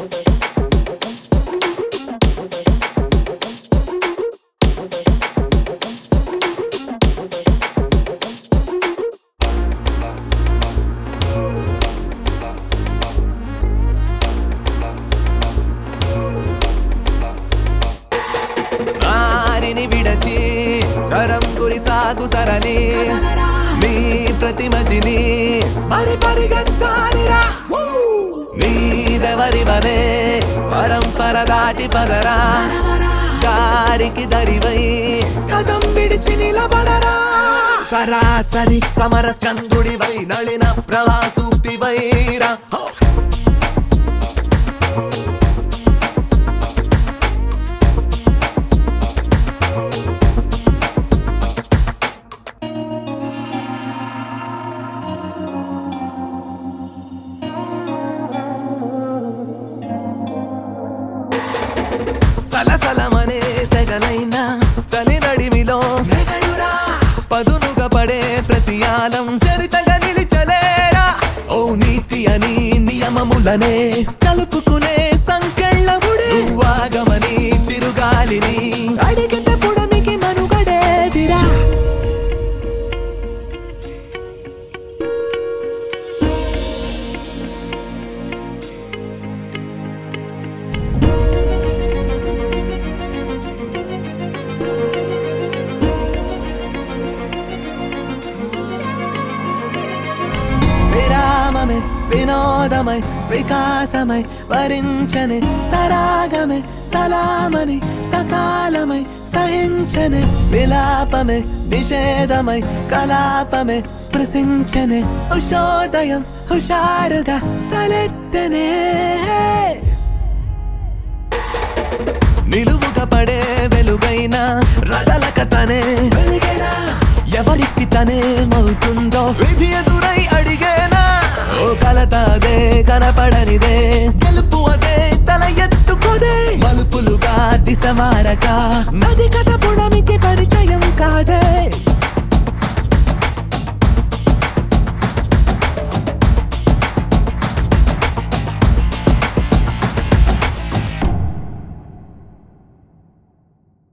వారిని విడచి సరం గురి సాగు సరళి మీ ప్రతిమజిని మరి పరిగెత్తాలిరా నీవెవరివనే పరంపర దాటి పదరా గారికి దరివై కదం విడిచి నిలబడరా సరాసరి సమర స్కందుడివై నళిన ప్రవాసూక్తివైరా హో! సలసలమనే సెగలైన చలి నడిమిలో మెగడురా పదునుగా పడే ప్రతియాలం చరితగా నిలిచలేరా ఓ నీతి అని నియమములనే కలుపుకునే సంకెళ్ళముడే నువ్వాగమని చిరుగాలిని అడిగిన పుడమికి మనుగడేదిరా విరామమే వినోదమై వికాసమై వరించని సరాగమే సలామని సకాలమై సహించని విలాపమే నిషేధమై కలాపమే స్పృశించని ఉషోదయం హుషారుగా తలెత్తనే నిలువుగా పడే వెలుగైన రగలక తనే వెలిగేనా ఎవరికి తనేమవుతుందో విధి ఎదురై అడిగేనా ఓ కలత అదే కనపడనిదే గెలుపు అదే తల ఎత్తుకోదే మలుపులుగా దిశ మారక నది కథ పుడమికి పరిచయం కాదే